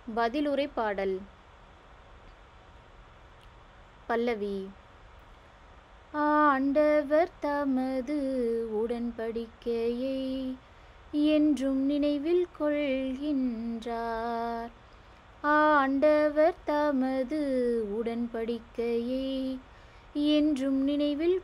பதிலுரை பாடல் பல்லவி ஆண்டவர் தமது உடன்படிக்கையை என்றும் நினைவில் கொள்கின்றார் ஆண்டவர் தமது உடன்படிக்கையை என்றும் நினைவில்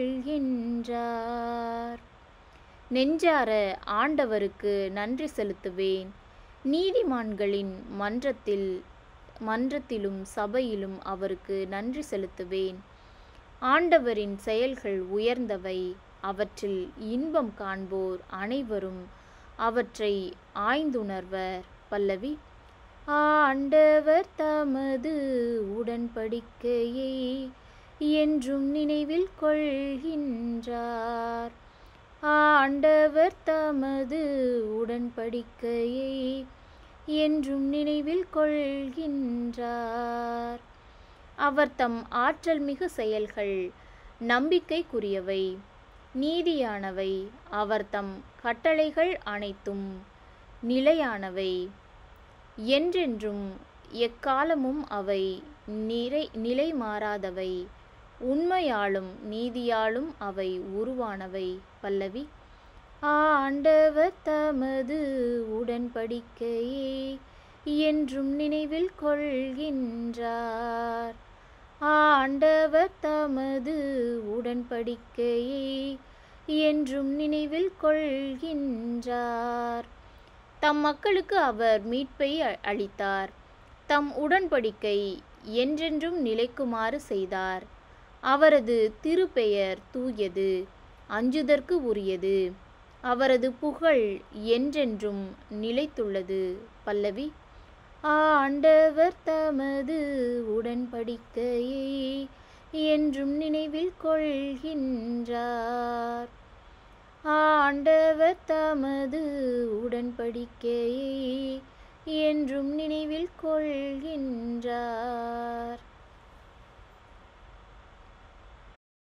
கொள்கின்றார் நெஞ்சார ஆண்டவருக்கு நன்றி செலுத்துவேன் நீதிமான்களின் மன்றத்தில் மன்றத்திலும் சபையிலும் அவருக்கு நன்றி செலுத்துவேன் ஆண்டவரின் செயல்கள் உயர்ந்தவை அவற்றில் இன்பம் காண்போர் அனைவரும் அவற்றை ஆய்ந்துணர்வர் பல்லவி ஆண்டவர் தமது உடன்படிக்கையை என்றும் நினைவில் கொள்கின்றார் ஆண்டவர் தமது உடன்படிக்கையை என்றும் நினைவில் கொள்கின்றார் அவர் தம் ஆற்றல் மிகு செயல்கள் நம்பிக்கைக்குரியவை நீதியானவை அவர் தம் கட்டளைகள் அனைத்தும் நிலையானவை என்றென்றும் எக்காலமும் அவை நிறை நிலை மாறாதவை உண்மையாலும் நீதியாலும் அவை உருவானவை பல்லவி ஆண்டவர் தமது உடன்படிக்கையே என்றும் நினைவில் கொள்கின்றார் ஆண்டவர் தமது உடன்படிக்கையே என்றும் நினைவில் கொள்கின்றார் தம் மக்களுக்கு அவர் மீட்பை அளித்தார் தம் உடன்படிக்கை என்றென்றும் நிலைக்குமாறு செய்தார் அவரது திருப்பெயர் தூயது அஞ்சுதற்கு உரியது அவரது புகழ் என்றென்றும் நிலைத்துள்ளது பல்லவி ஆண்டவர் தமது உடன்படிக்கையை என்றும் நினைவில் கொள்கின்றார் ஆண்டவர் தமது உடன்படிக்கையை என்றும் நினைவில் கொள்கின்றார்